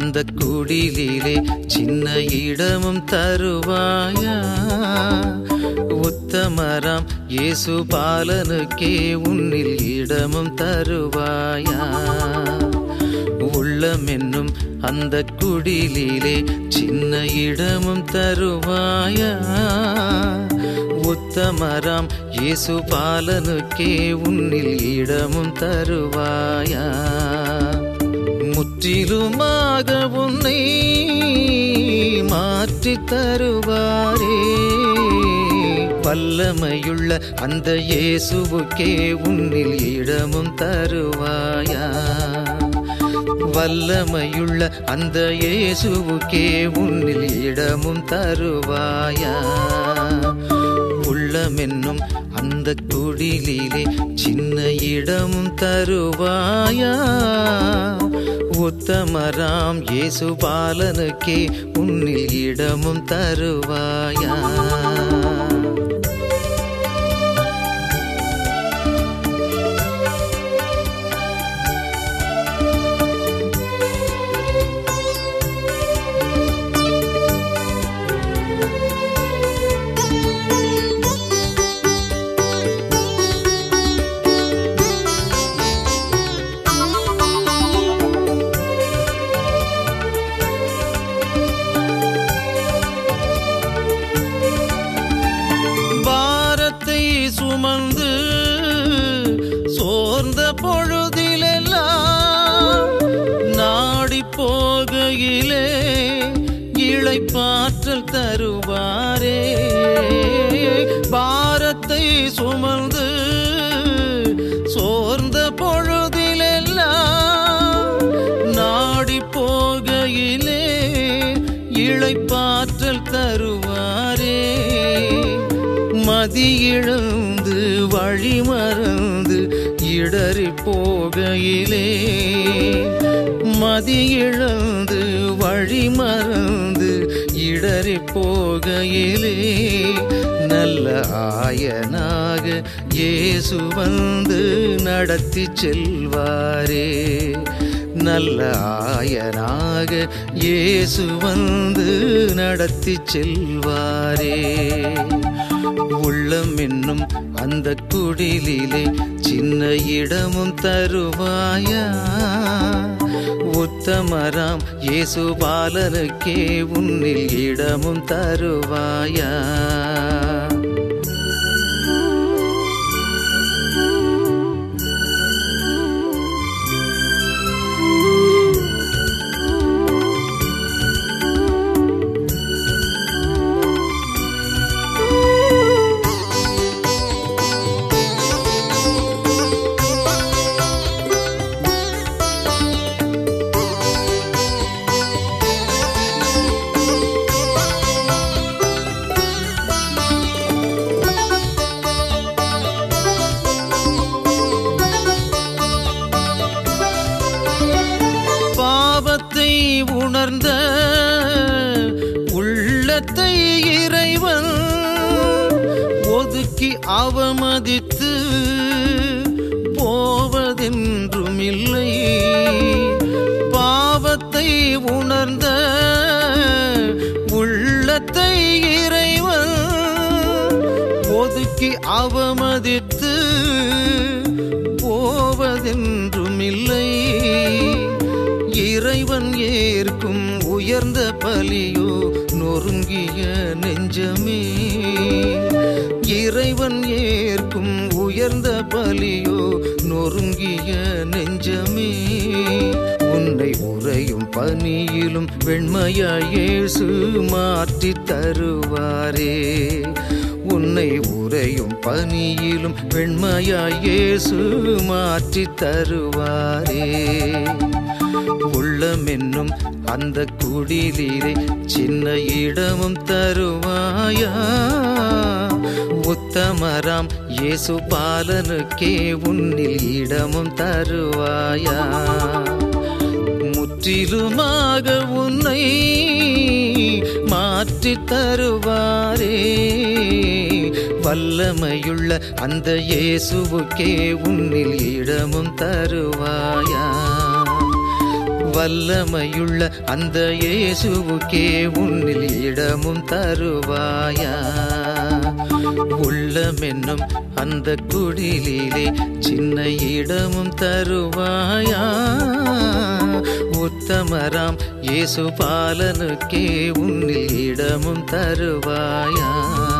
அந்த குடிலிலே சின்ன இடமும் தருவாயா உத்தமராம் இயேசு பாலனுக்கே உன்னில் இடமும் தருவாயா உள்ளம் என்னும் அந்த குடிலிலே சின்ன இடமும் தருவாயா உத்தமராம் இயேசு பாலனுக்கே உன்னில் இடமும் தருவாயா முற்றிலுமாக உன்னை மாற்றி தருவாரே வல்லமையுள்ள அந்த இயேசுவுக்கே உன்னில் இடமும் தருவாயா வல்லமையுள்ள அந்த இயேசுவுக்கே உன்னில் இடமும் தருவாயா உள்ளமென்னும் அந்த குடிலிலே சின்ன இடமும் தருவாயா உத்தமராம் இயேசு பாலனுக்கே உன்னில் இடமும் தருவாயா பாரத்தை சுமந்து சோர்ந்த பொழுதிலெல்லாம் நாடி போகையிலே இளைப்பாற்றல் தருவாரே பாரத்தை சுமந்து சோர்ந்த பொழுதிலெல்லாம் நாடி போகையிலே இளைப்பாற்றல் தருவாரே மதியிழந்து வழி மறந்து இடறி போகையிலே மதியிழந்து வழி மறந்து இடறி போகையிலே நல்ல ஆயனாக இயேசு வந்து நடத்தி செல்வாரே நல்ல ஆயனாக இயேசு வந்து நடத்தி செல்வாரே உள்ளம் என்னும் அந்த குடிலிலே சின்ன இடமும் தருவாயா உத்தமராம் இயேசு பாலனுக்கே உன்னில் இடமும் தருவாயா பாவத்தை உணர்ந்த உள்ளத்தை இறைவன் ஒதுக்கி அவமதித்து போவதென்றும் இல்லை பாவத்தை உணர்ந்த உள்ளத்தை இறைவன் ஒதுக்கி அவமதித்து போவதென்றும் இல்லை இறைவன் ஏற்கும் உயர்ந்த பலியோ நொறுங்கிய நெஞ்சமே இறைவன் ஏற்கும் உயர்ந்த பலியோ நொறுங்கிய நெஞ்சமே உன்னை உறையும் பனியிலும் வெண்மையாய் இயேசு மாற்றி தருவாரே உன்னை உறையும் பனியிலும் வெண்மையாய் இயேசு மாற்றி தருவாரே உள்ளம் என்னும் அந்த குடிலிலே சின்ன இடமும் தருவாயா உத்தமராம் இயேசு பாலனுக்கே உன்னில் இடமும் தருவாயா முற்றிலுமாக உன்னை மாற்றி தருவாரே வல்லமையுள்ள அந்த இயேசுவுக்கே உன்னில் இடமும் தருவாயா வல்லமையுள்ள அந்த இயேசுவுக்கே உன்னில் இடமும் தருவாயா உள்ளமென்னும் அந்த குடிலிலே சின்ன இடமும் தருவாயா உத்தமராம் இயேசு பாலனுக்கே உன்னில் இடமும் தருவாயா